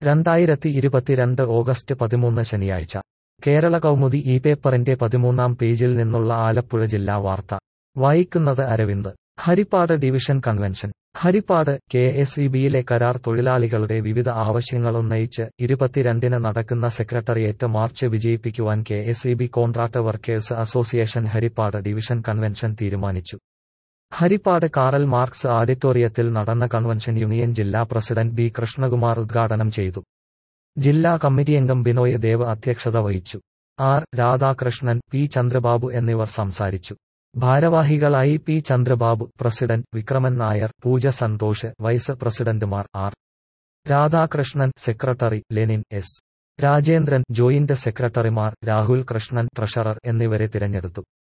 രണ്ടായിരത്തി ഇരുപത്തിരണ്ട് ഓഗസ്റ്റ് പതിമൂന്ന് ശനിയാഴ്ച കേരള കൗമുദി ഈ പേപ്പറിന്റെ പതിമൂന്നാം പേജിൽ നിന്നുള്ള ആലപ്പുഴ ജില്ലാ വാർത്ത വായിക്കുന്നത് Aravind Harippad division convention Harippad K S E ബിയിലെ കരാർ തൊഴിലാളികളുടെ വിവിധ ആവശ്യങ്ങളുന്നയിച്ച് ഇരുപത്തിരണ്ടിന് നടക്കുന്ന സെക്രട്ടറിയേറ്റ് മാർച്ച് വിജയിപ്പിക്കുവാൻ K S E B contract workers association Harippad division convention തീരുമാനിച്ചു ഹരിപ്പാട് കാറൽ മാർക്സ് ഓഡിറ്റോറിയത്തിൽ നടന്ന കൺവെൻഷൻ യൂണിയൻ ജില്ലാ പ്രസിഡന്റ് ബി കൃഷ്ണകുമാർ ഉദ്ഘാടനം ചെയ്തു ജില്ലാ കമ്മിറ്റിയംഗം ബിനോയ് ദേവ് അധ്യക്ഷത വഹിച്ചു ആർ രാധാകൃഷ്ണൻ പി ചന്ദ്രബാബു എന്നിവർ സംസാരിച്ചു ഭാരവാഹികളായി P Chandrababu president Vikraman Nair Pooja Santhosh vice പ്രസിഡന്റുമാർ R Radhakrishnan secretary Lenin S Rajendran joint സെക്രട്ടറിമാർ രാഹുൽ കൃഷ്ണൻ ട്രഷറർ എന്നിവരെ തിരഞ്ഞെടുത്തു